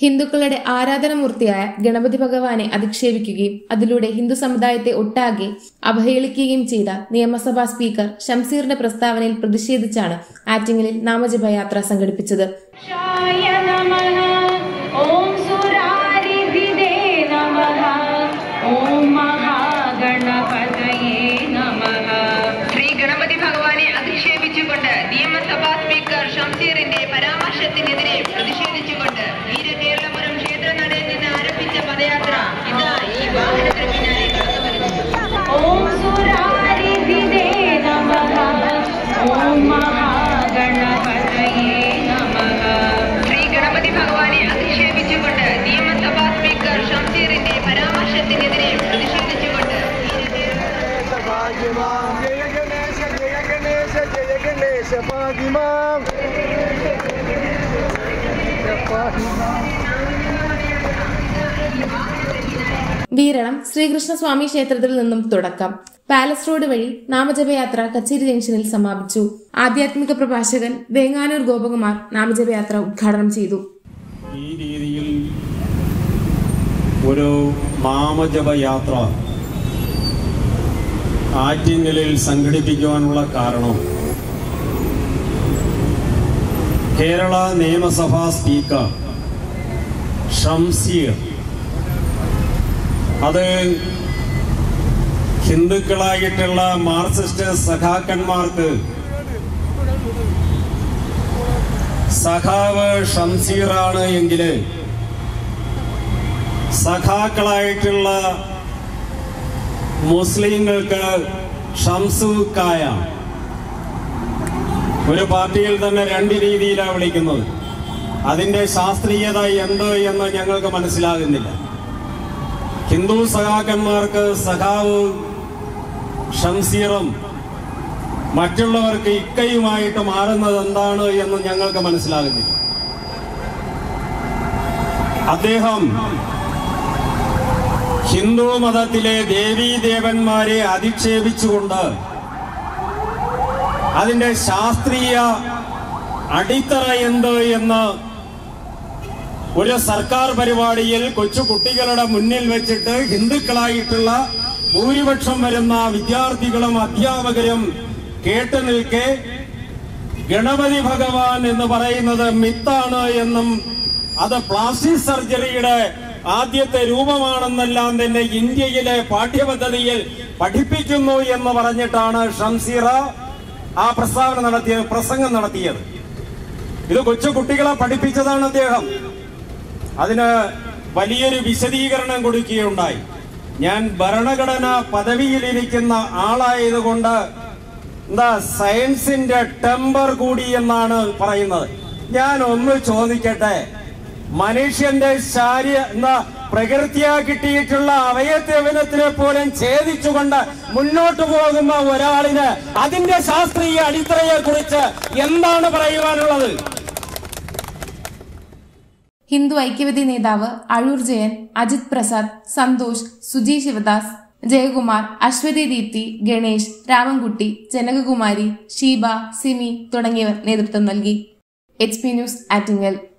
ഹിന്ദുക്കളുടെ ആരാധനമൂർത്തിയായ ഗണപതി ഭഗവാനെ അധിക്ഷേപിക്കുകയും അതിലൂടെ ഹിന്ദു സമുദായത്തെ ഒട്ടാകെ അവഹേളിക്കുകയും ചെയ്ത നിയമസഭാ സ്പീക്കർ ഷംസീറിന്റെ പ്രസ്താവനയിൽ പ്രതിഷേധിച്ചാണ് ആറ്റിങ്ങലിൽ നാമജപയാത്ര സംഘടിപ്പിച്ചത് य नमः ॐ सुरारिभिदे नमः ॐ महागणपतये नमः ശ്രീ ഗണപതി ഭഗവാനെ അധിക്ഷേപിച്ചുകൊണ്ട് നിയമസഭാ സ്പീക്കർ ഷംസീറിന്റെ പരാമർശത്തിനെതിരെ പ്രതിഷേധിച്ചുകൊണ്ട് വീരകേരളപുരം ക്ഷേത്രനടയിൽ നിന്ന് ആരംഭിച്ച പദയാത്ര ഇതാ ഈ വാഹനത്തിന് പിന്നാലെ കടന്നുവരുന്നു ॐ सुरारिभिदे नमः ॐ महागणपतये नमः ശ്രീ ഗണപതി ഭഗവാനെ അധിക്ഷേപിച്ചുകൊണ്ട് നിയമസഭാ സ്പീക്കർ ഷംസീറിന്റെ പരാമർശത്തിനെതിരെ പ്രതിഷേധിച്ചുകൊണ്ട് വീരകേരള ഭാഗ്യമാം ജയ ഗണേശ ജയ ഗണേശ ജയ ഗണേശ ഭാഗ്യമാം വീരണം ശ്രീകൃഷ്ണസ്വാമി ക്ഷേത്രത്തിൽ നിന്നും തുടക്കം പാലസ് റോഡ് വഴി നാമജപയാത്ര കച്ചേരി ജംഗ്ഷനിൽ സമാപിച്ചു ആധ്യാത്മിക പ്രഭാഷകൻ വേങ്ങാനൂർ ഗോപകുമാർ നാമജപയാത്ര ഉദ്ഘാടനം ചെയ്തു ഈ രീതിയിൽ ഒരു നാമജപയാത്ര ആറ്റിങ്ങലിൽ സംഘടിപ്പിക്കുവാനുള്ള കാരണം കേരള നിയമസഭാ സ്പീക്കർ ഷംസീർ അത് ഹിന്ദുക്കളായിട്ടുള്ള മാർക്സിസ്റ്റ് സഖാക്കന്മാർക്ക് സഖാവ് ഷംസീറാണ് എങ്കിൽ സഖാക്കളായിട്ടുള്ള മുസ്ലിങ്ങൾക്ക് ഷംസുക്കായ ഒരു പാർട്ടിയിൽ തന്നെ രണ്ട് രീതിയിലാണ് വിളിക്കുന്നത് അതിന്റെ ശാസ്ത്രീയത എന്ത് എന്ന് ഞങ്ങൾക്ക് മനസ്സിലാകുന്നില്ല ഹിന്ദു സഖാക്കന്മാർക്ക് സഖാവ് ഷംസീറും മറ്റുള്ളവർക്ക് ഇക്കയുമായിട്ട് മാറുന്നത് എന്താണ് എന്ന് ഞങ്ങൾക്ക് മനസ്സിലാകുന്നില്ല അദ്ദേഹം ഹിന്ദു മതത്തിലെ ദേവീ ദേവന്മാരെ അധിക്ഷേപിച്ചുകൊണ്ട് അതിന്റെ ശാസ്ത്രീയ അടിത്തറ എന്ത് എന്ന് ഒരു സർക്കാർ പരിപാടിയിൽ കൊച്ചു കുട്ടികളുടെ മുന്നിൽ വെച്ചിട്ട് ഹിന്ദുക്കളായിട്ടുള്ള ഭൂരിപക്ഷം വരുന്ന വിദ്യാർത്ഥികളും അധ്യാപകരും കേട്ടു നിൽക്കെ ഗണപതി ഭഗവാൻ എന്ന് പറയുന്നത് മിത്താണ് എന്നും അത് പ്ലാസ്റ്റിക് സർജറിയുടെ ആദ്യത്തെ രൂപമാണെന്നെല്ലാം തന്നെ ഇന്ത്യയിലെ പാഠ്യപദ്ധതിയിൽ പഠിപ്പിക്കുന്നു എന്ന് പറഞ്ഞിട്ടാണ് ഷംസീറ ആ പ്രസ്താവന നടത്തിയത് പ്രസംഗം നടത്തിയത് ഇത് കൊച്ചു കുട്ടികളെ പഠിപ്പിച്ചതാണ് അദ്ദേഹം അതിന് വലിയൊരു വിശദീകരണം കൊടുക്കുകയുണ്ടായി ഞാൻ ഭരണഘടന പദവിയിലിരിക്കുന്ന ആളായതുകൊണ്ട് എന്താ സയൻസിന്റെ ടെമ്പർ കൂടി എന്നാണ് പറയുന്നത് ഞാൻ ഒന്ന് ചോദിക്കട്ടെ മനുഷ്യന്റെ ശാരീ എന്താ പ്രകൃതിയാ കിട്ടിയിട്ടുള്ള അവയവനത്തിനെ പോലും ഛേദിച്ചുകൊണ്ട് മുന്നോട്ട് പോകുന്ന ഒരാളിന് അതിന്റെ ശാസ്ത്രീയ അടിത്തറയെ കുറിച്ച് എന്താണ് പറയുവാനുള്ളത് ഹിന്ദു ഐക്യവേദി നേതാവ് അഴൂർ ജയൻ അജിത് പ്രസാദ് സന്തോഷ് സുജി ശിവദാസ് ജയകുമാർ അശ്വതി ദീപ്തി ഗണേഷ് രാമൻകുട്ടി ജനകകുമാരി ഷീബ സിമി തുടങ്ങിയവർ നേതൃത്വം നൽകി എച്ച് പി ന്യൂസ് ആറ്റിങ്ങൽ